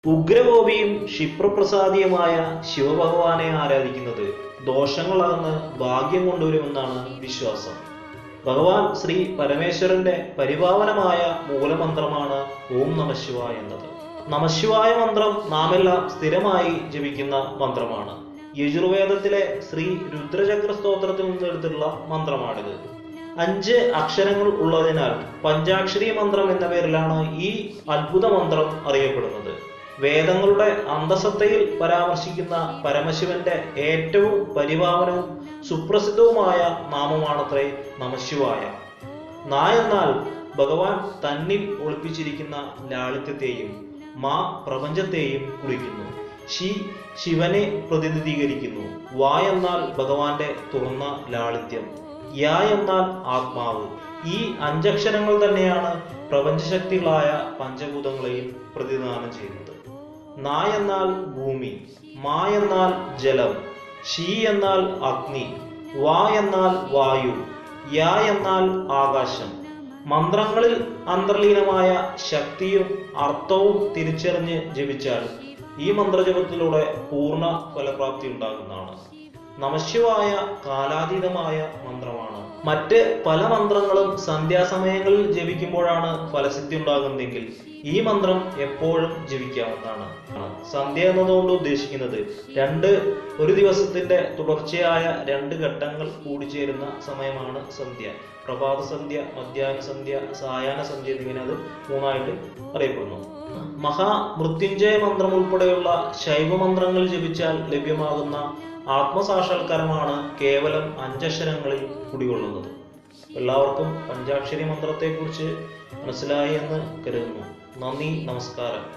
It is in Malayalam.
ഉഗ്രകോപിയും ക്ഷിപ്രപ്രസാദിയുമായ ശിവഭഗവാനെ ആരാധിക്കുന്നത് ദോഷങ്ങളകന്ന് ഭാഗ്യം കൊണ്ടുവരുമെന്നാണ് വിശ്വാസം ഭഗവാൻ ശ്രീ പരമേശ്വരന്റെ പരിപാവനമായ മൂലമന്ത്രമാണ് ഓം നമശിവായ എന്നത് നമശിവായ മന്ത്രം നാമെല്ലാം സ്ഥിരമായി ജപിക്കുന്ന മന്ത്രമാണ് യജുർവേദത്തിലെ ശ്രീ രുദ്രചക്ര സ്തോത്രത്തിൽ നിന്ന് എടുത്തിട്ടുള്ള മന്ത്രമാണിത് അഞ്ച് അക്ഷരങ്ങൾ ഉള്ളതിനാൽ പഞ്ചാക്ഷരി മന്ത്രം എന്ന പേരിലാണ് ഈ അത്ഭുത മന്ത്രം അറിയപ്പെടുന്നത് വേദങ്ങളുടെ അന്തസത്തയിൽ പരാമർശിക്കുന്ന പരമശിവന്റെ ഏറ്റവും പരിപാവനവും സുപ്രസിദ്ധവുമായ നാമമാണത്രേ നമശിവായ നാ എന്നാൽ ഭഗവാൻ തന്നിൽ ഒളിപ്പിച്ചിരിക്കുന്ന ലാളിത്യത്തെയും മാ പ്രപഞ്ചത്തെയും കുറിക്കുന്നു ശി ശിവനെ പ്രതിനിധീകരിക്കുന്നു വാ എന്നാൽ ഭഗവാന്റെ തുറന്ന ലാളിത്യം യാ എന്നാൽ ആത്മാവ് ഈ അഞ്ചക്ഷരങ്ങൾ തന്നെയാണ് പ്രപഞ്ചശക്തികളായ പഞ്ചഭൂതങ്ങളെയും പ്രതിദാനം ചെയ്യുന്നത് നാ എന്നാൽ ഭൂമി മാ എന്നാൽ ജലം ഷീ എന്നാൽ അഗ്നി വാ എന്നാൽ വായു യാ എന്നാൽ ആകാശം മന്ത്രങ്ങളിൽ അന്തർലീനമായ ശക്തിയും അർത്ഥവും തിരിച്ചറിഞ്ഞ് ജപിച്ചാൽ ഈ മന്ത്രജപത്തിലൂടെ പൂർണ്ണ ഫലപ്രാപ്തി ഉണ്ടാകുന്നതാണ് നമശിവായ കാലാതീതമായ മന്ത്രമാണ് മറ്റ് പല മന്ത്രങ്ങളും സന്ധ്യാസമയങ്ങളിൽ ജപിക്കുമ്പോഴാണ് ഫലസിദ്ധി ഉണ്ടാകുന്നതെങ്കിൽ ഈ മന്ത്രം എപ്പോഴും ജപിക്കാവുന്നതാണ് സന്ധ്യ എന്നതുകൊണ്ട് ഉദ്ദേശിക്കുന്നത് രണ്ട് ഒരു ദിവസത്തിന്റെ തുടർച്ചയായ രണ്ട് ഘട്ടങ്ങൾ കൂടിച്ചേരുന്ന സമയമാണ് സന്ധ്യ പ്രഭാത സന്ധ്യ മധ്യാഹ്ന സന്ധ്യ സായാഹ്ന സന്ധ്യ എന്നിങ്ങനെ അത് മൂന്നായിട്ട് അറിയപ്പെടുന്നു മഹാമൃത്യുഞ്ജയ മന്ത്രം ഉൾപ്പെടെയുള്ള ശൈവമന്ത്രങ്ങൾ ജപിച്ചാൽ ലഭ്യമാകുന്ന ആത്മസാക്ഷാത്കാരമാണ് കേവലം അഞ്ചക്ഷരങ്ങളിൽ കുടികൊള്ളുന്നത് എല്ലാവർക്കും പഞ്ചാക്ഷരി മന്ത്രത്തെക്കുറിച്ച് മനസ്സിലായി എന്ന് കരുതുന്നു നന്ദി നമസ്കാരം